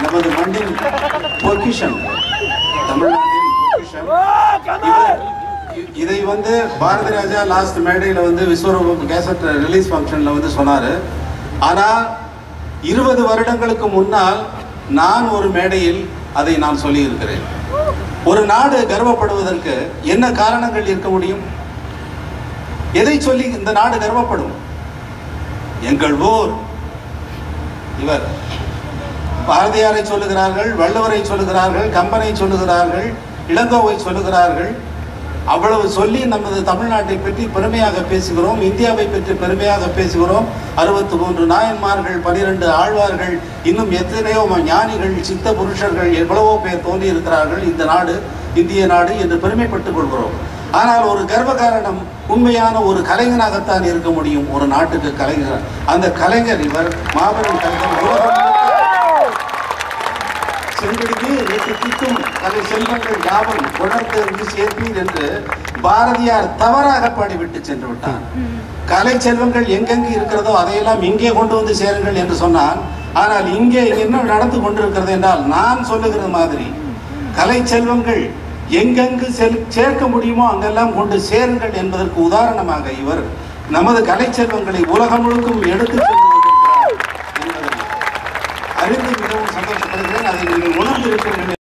நமது மண்ணின் பொக்கிஷம் தமிழ்நாட்டின் பொக்கிஷம் இவர் இ- இதை வந்து பாரதி ராஜா லாஸ்ட் மேடையில் வந்து விஸ்வரூபம் கேசட் ரிலீஸ் ஃபங்க்ஷனில் வந்து சொன்னார் ஆனால் இருபது வருடங்களுக்கு முன்னால் நான் ஒரு மேடையில் அதை நான் சொல்லியிருக்கிறேன் ஒரு நாடு கர்வப்படுவதற்கு என்ன காரணங்கள் இருக்க முடியும் எதை சொல்லி இந்த நாடு கர்வப்படும் எங்கள் ஊர் இவர் பாரதியாரை சொல்லுகிறார்கள் வள்ளுவரை சொல்லுகிறார்கள் கம்பனை சொல்லுகிறார்கள் இளங்கோவை சொல்லுகிறார்கள் அவ்வளவு சொல்லி நமது தமிழ்நாட்டை பற்றி பெருமையாக பேசுகிறோம் இந்தியாவை பற்றி பெருமையாக பேசுகிறோம் அறுபத்தி மூன்று நாயன்மார்கள் பனிரெண்டு ஆழ்வார்கள் இன்னும் எத்தனையோ ஞானிகள் சித்த புருஷர்கள் எவ்வளவோ பேர் தோன்றி இருக்கிறார்கள் இந்த நாடு இந்திய நாடு என்று பெருமைப்பட்டுக் கொள்கிறோம் ஆனால் ஒரு கர்வ காரணம் உண்மையான ஒரு கலைஞனாகத்தான் இருக்க முடியும் ஒரு நாட்டுக்கு கலைஞர் அந்த கலைஞர் இவர் மாபெரும் கலைஞர் உலகம் முழுக்க செங்கடிக்கு எட்டு திட்டும் கலை செல்வங்கள் யாவும் உணர்ந்து சேர்ப்பீர் என்று பாரதியார் தவறாக பாடிவிட்டு சென்று விட்டார் கலை செல்வங்கள் எங்கெங்கு இருக்கிறதோ அதையெல்லாம் இங்கே கொண்டு வந்து சேருங்கள் என்று சொன்னான் ஆனால் இங்கே என்ன நடந்து கொண்டிருக்கிறது என்றால் நான் சொல்லுகிற மாதிரி கலை செல்வங்கள் எங்கெங்கு செல் சேர்க்க முடியுமோ அங்கெல்லாம் கொண்டு சேருங்கள் என்பதற்கு உதாரணமாக இவர் நமது கலை செல்வங்களை உலகம் முழுக்கும் எடுத்து சென்று கொண்டிருக்கிறார் என்பதை அறிந்து மிகவும் சந்தோஷப்படுகிறேன் அதை நீங்கள் உணர்ந்திருக்கிறீர்கள்